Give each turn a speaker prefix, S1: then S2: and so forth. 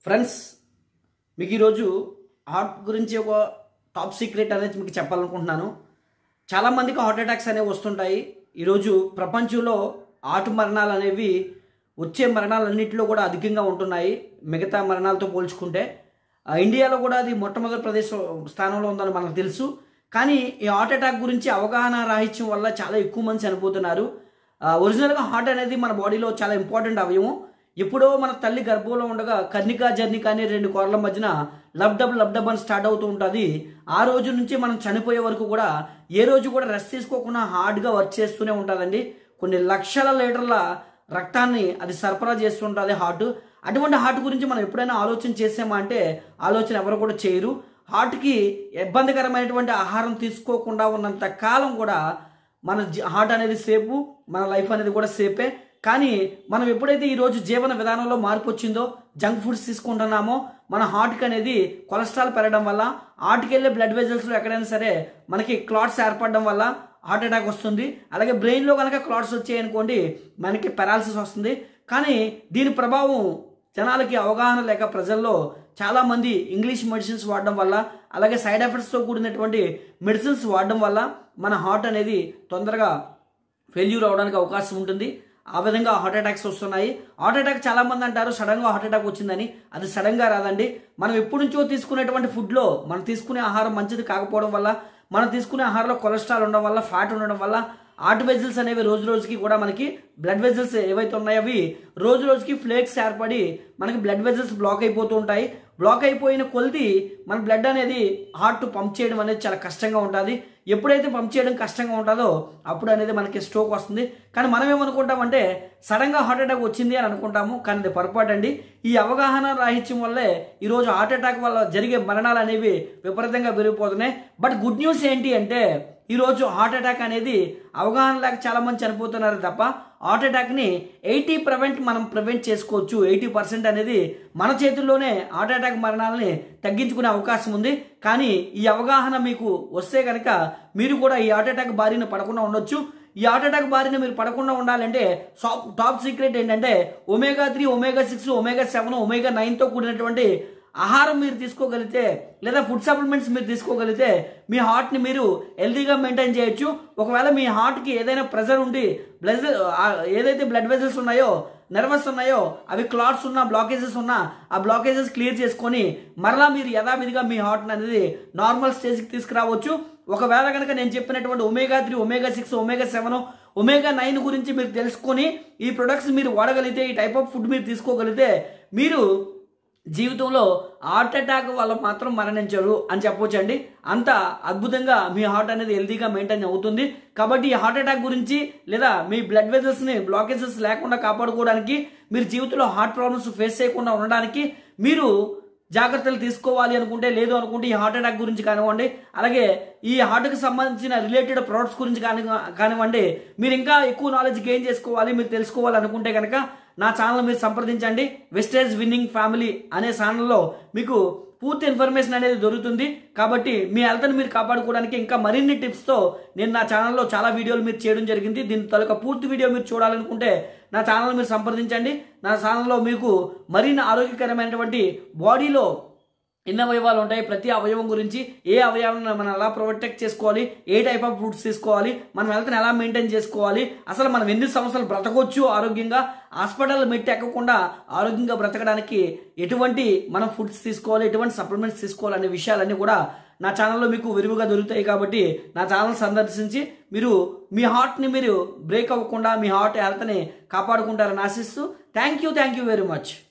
S1: friends మీకు ఈరోజు heart గురించి ఒక టాప్ సీక్రెట్ అనేది మీకు చెప్పాలనుకుంటున్నాను చాలామందికి హార్ట్ అటాక్స్ అనేవి వస్తుంటాయి ఈరోజు ప్రపంచంలో హార్ట్ మరణాలు అనేవి వచ్చే మరణాలన్నింటిలో కూడా అధికంగా ఉంటున్నాయి మిగతా మరణాలతో పోల్చుకుంటే ఆ, ఇండియాలో కూడా అది మొట్టమొదటి ప్రదేశ స్థానంలో ఉందని మనకు తెలుసు కానీ ఈ హార్ట్ అటాక్ గురించి అవగాహన రాహిత్యం వల్ల చాలా ఎక్కువ మంది చనిపోతున్నారు ఆ, ఒరిజినల్గా హార్ట్ అనేది మన బాడీలో చాలా ఇంపార్టెంట్ అవయవం ఎప్పుడో మన తల్లి గర్భంలో ఉండగా కర్ణిక జర్నిక అనే రెండు కోర్ల మధ్యన లబ్డబ్ లబ్డబ్ అని స్టార్ట్ అవుతూ ఉంటుంది ఆ రోజు నుంచి మనం చనిపోయే వరకు కూడా ఏ రోజు కూడా రెస్ట్ తీసుకోకుండా హార్డ్గా వర్క్ చేస్తూనే ఉంటుందండి కొన్ని లక్షల లీటర్ల రక్తాన్ని అది సరఫరా చేస్తుంటుంది హార్ట్ అటువంటి హార్ట్ గురించి మనం ఎప్పుడైనా ఆలోచన చేసామా అంటే ఆలోచన ఎవరు కూడా చేయరు హార్ట్కి ఇబ్బందికరమైనటువంటి ఆహారం తీసుకోకుండా ఉన్నంత కాలం కూడా మన జీ- హార్ట్ అనేది సేపు మన లైఫ్ అనేది కూడా సేపే కానీ మనం ఎప్పుడైతే ఈరోజు జీవన విధానంలో మార్పు వచ్చిందో జంక్ ఫుడ్స్ తీసుకుంటున్నామో మన హార్ట్కి అనేది కొలెస్ట్రాల్ పెరగడం వల్ల హార్ట్కి వెళ్ళే బ్లడ్ వెజల్స్లో ఎక్కడైనా సరే మనకి క్లాట్స్ ఏర్పడడం వల్ల హార్ట్ అటాక్ వస్తుంది అలాగే బ్రెయిన్లో కనుక క్లాట్స్ వచ్చాయనుకోండి మనకి పెరాలసిస్ వస్తుంది కానీ దీని ప్రభావం జనాలకి అవగాహన లేక ప్రజల్లో చాలామంది ఇంగ్లీష్ మెడిసిన్స్ వాడడం వల్ల అలాగే సైడ్ ఎఫెక్ట్స్తో కూడినటువంటి మెడిసిన్స్ వాడడం వల్ల మన హార్ట్ అనేది తొందరగా ఫెయిల్యూర్ అవడానికి అవకాశం ఉంటుంది ఆ విధంగా హార్ట్ అటాక్స్ వస్తున్నాయి హార్ట్ అటాక్ చాలా మంది అంటారు సడన్ గా హార్ట్ అటాక్ వచ్చిందని అది సడన్ గా రాదండి మనం ఎప్పటి నుంచో తీసుకునేటువంటి ఫుడ్ లో మనం తీసుకునే ఆహారం మంచిది కాకపోవడం వల్ల మనం తీసుకునే ఆహారంలో కొలెస్ట్రాల్ ఉండడం వల్ల ఫ్యాట్ ఉండడం వల్ల హార్ట్ వెజిల్స్ అనేవి రోజు రోజుకి కూడా మనకి బ్లడ్ వెజిల్స్ ఏవైతే ఉన్నాయో అవి రోజు రోజుకి ఫ్లేక్స్ ఏర్పడి మనకి బ్లడ్ వెజిల్స్ బ్లాక్ అయిపోతూ ఉంటాయి బ్లాక్ అయిపోయిన కొలిది మన బ్లడ్ అనేది హార్ట్ పంప్ చేయడం అనేది చాలా కష్టంగా ఉంటుంది ఎప్పుడైతే పంప్ చేయడం కష్టంగా ఉంటుందో అప్పుడు అనేది మనకి స్ట్రోక్ వస్తుంది కానీ మనం ఏమనుకుంటామంటే సడన్గా హార్ట్ అటాక్ వచ్చింది అని అనుకుంటాము కానీ అది పొరపాటు అండి ఈ అవగాహన రాహిత్యం వల్లే ఈరోజు హార్ట్ అటాక్ వల్ల జరిగే మరణాలు అనేవి విపరీతంగా పెరిగిపోతున్నాయి బట్ గుడ్ న్యూస్ ఏంటి అంటే ఈరోజు హార్ట్ అటాక్ అనేది అవగాహన లేక చాలా మంది చనిపోతున్నారు తప్ప హార్ట్ అటాక్ని ఎయిటీ ప్రివెంట్ మనం ప్రివెంట్ చేసుకోవచ్చు ఎయిటీ పర్సెంట్ అనేది మన చేతుల్లోనే హార్ట్ అటాక్ మరణాలని తగ్గించుకునే అవకాశం ఉంది కానీ ఈ అవగాహన మీకు వస్తే కనుక మీరు కూడా ఈ హార్ట్ అటాక్ బారిన పడకుండా ఉండొచ్చు ఈ హార్ట్ అటాక్ బారిన మీరు పడకుండా ఉండాలంటే సాప్ టాప్ సీక్రెట్ ఏంటంటే omega three omega six omega seven omega నైన్తో కూడినటువంటి ఆహారం మీరు తీసుకోగలిగితే లేదా ఫుడ్ సప్లిమెంట్స్ మీరు తీసుకోగలిగితే మీ హార్ట్ని మీరు హెల్తీగా మెయింటైన్ చేయొచ్చు ఒకవేళ మీ హార్ట్కి ఏదైనా ప్రెజర్ ఉండి బ్లడ్ ఏదైతే బ్లడ్ వెజల్స్ ఉన్నాయో నర్వస్ ఉన్నాయో అవి క్లాట్స్ ఉన్నా బ్లాకేజెస్ ఉన్నా ఆ బ్లాకేజెస్ క్లియర్ చేసుకొని మరలా మీరు యథావిధిగా మీ హార్ట్ అనేది నార్మల్ స్టేజ్కి తీసుకురావచ్చు ఒకవేళ కనుక నేను చెప్పినటువంటి omega three omega six omega seven omega nine గురించి మీరు తెలుసుకొని ఈ ప్రొడక్ట్స్ మీరు వాడగలిగితే ఈ టైప్ ఆఫ్ ఫుడ్ మీరు తీసుకోగలిగితే మీరు జీవితంలో హార్ట్ అటాక్ వల్ల మాత్రం మరణించరు అని చెప్పొచ్చండి అంత అద్భుతంగా మీ హార్ట్ అనేది హెల్తీగా మెయింటైన్ అవుతుంది కాబట్టి ఈ హార్ట్ అటాక్ గురించి లేదా మీ బ్లడ్ వెజల్స్ని బ్లాకేజెస్ లేకుండా కాపాడుకోవడానికి మీరు జీవితంలో హార్ట్ ప్రాబ్లమ్స్ ఫేస్ చేయకుండా ఉండడానికి మీరు జాగ్రత్తలు తీసుకోవాలి అనుకుంటే లేదు అనుకుంటే ఈ హార్ట్ అటాక్ గురించి కానివ్వండి అలాగే ఈ హార్ట్కి సంబంధించిన రిలేటెడ్ ప్రొడక్ట్స్ గురించి కాని కానివ్వండి మీరు ఇంకా ఎక్కువ నాలెడ్జ్ గెయిన్ చేసుకోవాలి మీరు తెలుసుకోవాలి అనుకుంటే కనుక నా ఛానల్ మీరు సంప్రదించండి వెస్టేజ్ విన్నింగ్ ఫ్యామిలీ అనే ఛానల్లో మీకు పూర్తి ఇన్ఫర్మేషన్ అనేది దొరుకుతుంది కాబట్టి మీ హెల్త్ని మీరు కాపాడుకోవడానికి ఇంకా మరిన్ని టిప్స్తో నేను నా ఛానల్లో చాలా వీడియోలు మీరు చేయడం జరిగింది దీని తాలూకా పూర్తి వీడియో మీరు చూడాలనుకుంటే నా ఛానల్ మీరు సంప్రదించండి నా ఛానల్లో మీకు మరిన్ని ఆరోగ్యకరమైనటువంటి బాడీలో ఎన్ని అవయవాలు ఉంటాయి ప్రతి అవయవం గురించి ఏ అవయవాన్ని మనం ఎలా ప్రొటెక్ట్ చేసుకోవాలి ఏ టైప్ ఆఫ్ ఫుడ్స్ తీసుకోవాలి మనం హెల్త్ని ఎలా మెయింటైన్ చేసుకోవాలి అసలు మనం ఎన్ని సంవత్సరాలు బ్రతకొచ్చు ఆరోగ్యంగా హాస్పిటల్ మెట్టి ఎక్కకుండా ఆరోగ్యంగా బ్రతకడానికి ఎటువంటి మనం ఫుడ్స్ తీసుకోవాలి ఎటువంటి సప్లిమెంట్స్ తీసుకోవాలి అనే విషయాలన్నీ కూడా నా ఛానల్లో మీకు విరివిగా దొరుకుతాయి కాబట్టి నా ఛానల్ సందర్శించి మీరు మీ హార్ట్ని మీరు బ్రేక్ అవ్వకుండా మీ హార్ట్ హెల్త్ని కాపాడుకుంటారని ఆశిస్తూ thank you thank you very much